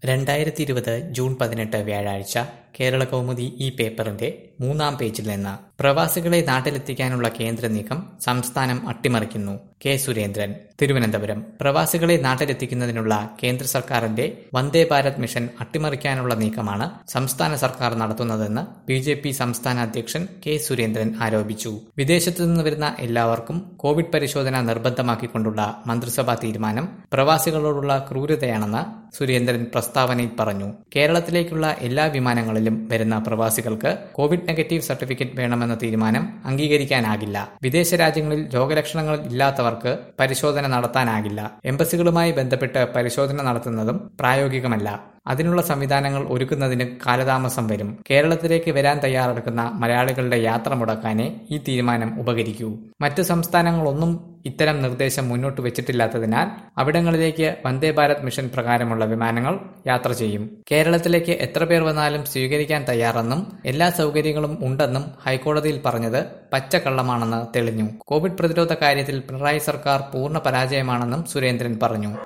രണ്ടായിരത്തി ഇരുപത് ജൂൺ പതിനെട്ട് വ്യാഴാഴ്ച കേരള കൗമുദി ഈ പേപ്പറിന്റെ മൂന്നാം പേജിൽ നിന്ന് പ്രവാസികളെ നാട്ടിലെത്തിക്കാനുള്ള കേന്ദ്ര നീക്കം സംസ്ഥാനം അട്ടിമറിക്കുന്നു കെ സുരേന്ദ്രൻ തിരുവനന്തപുരം പ്രവാസികളെ നാട്ടിലെത്തിക്കുന്നതിനുള്ള കേന്ദ്ര സർക്കാരിന്റെ വന്ദേ ഭാരത് മിഷൻ അട്ടിമറിക്കാനുള്ള നീക്കമാണ് സംസ്ഥാന സർക്കാർ നടത്തുന്നതെന്ന് ബി ജെ പി സംസ്ഥാന അധ്യക്ഷൻ കെ സുരേന്ദ്രൻ ആരോപിച്ചു വിദേശത്തു നിന്ന് വരുന്ന എല്ലാവർക്കും കോവിഡ് പരിശോധന നിർബന്ധമാക്കിക്കൊണ്ടുള്ള മന്ത്രിസഭാ തീരുമാനം പ്രവാസികളോടുള്ള ക്രൂരതയാണെന്ന് സുരേന്ദ്രൻ പ്രസ്താവനയിൽ പറഞ്ഞു കേരളത്തിലേക്കുള്ള എല്ലാ വിമാനങ്ങളിലും വരുന്ന പ്രവാസികൾക്ക് കോവിഡ് നെഗറ്റീവ് സർട്ടിഫിക്കറ്റ് വേണമെന്ന തീരുമാനം അംഗീകരിക്കാനാകില്ല വിദേശ രാജ്യങ്ങളിൽ രോഗലക്ഷണങ്ങൾ ഇല്ലാത്തവർക്ക് പരിശോധന നടത്താനാകില്ല എംബസികളുമായി ബന്ധപ്പെട്ട് പരിശോധന നടത്തുന്നതും പ്രായോഗികമല്ല അതിനുള്ള സംവിധാനങ്ങൾ ഒരുക്കുന്നതിന് കാലതാമസം വരും കേരളത്തിലേക്ക് വരാൻ തയ്യാറെടുക്കുന്ന മലയാളികളുടെ യാത്ര മുടക്കാനേ ഈ തീരുമാനം ഉപകരിക്കൂ മറ്റ് സംസ്ഥാനങ്ങളൊന്നും ഇത്തരം നിർദ്ദേശം മുന്നോട്ട് വെച്ചിട്ടില്ലാത്തതിനാൽ അവിടങ്ങളിലേക്ക് വന്ദേ ഭാരത് മിഷൻ പ്രകാരമുള്ള വിമാനങ്ങൾ യാത്ര ചെയ്യും കേരളത്തിലേക്ക് എത്ര പേർ വന്നാലും സ്വീകരിക്കാൻ തയ്യാറെന്നും എല്ലാ സൗകര്യങ്ങളും ഉണ്ടെന്നും ഹൈക്കോടതിയിൽ പറഞ്ഞത് പച്ചക്കള്ളമാണെന്ന് തെളിഞ്ഞു കോവിഡ് പ്രതിരോധ കാര്യത്തിൽ പിണറായി സർക്കാർ പൂർണ്ണ പരാജയമാണെന്നും സുരേന്ദ്രൻ പറഞ്ഞു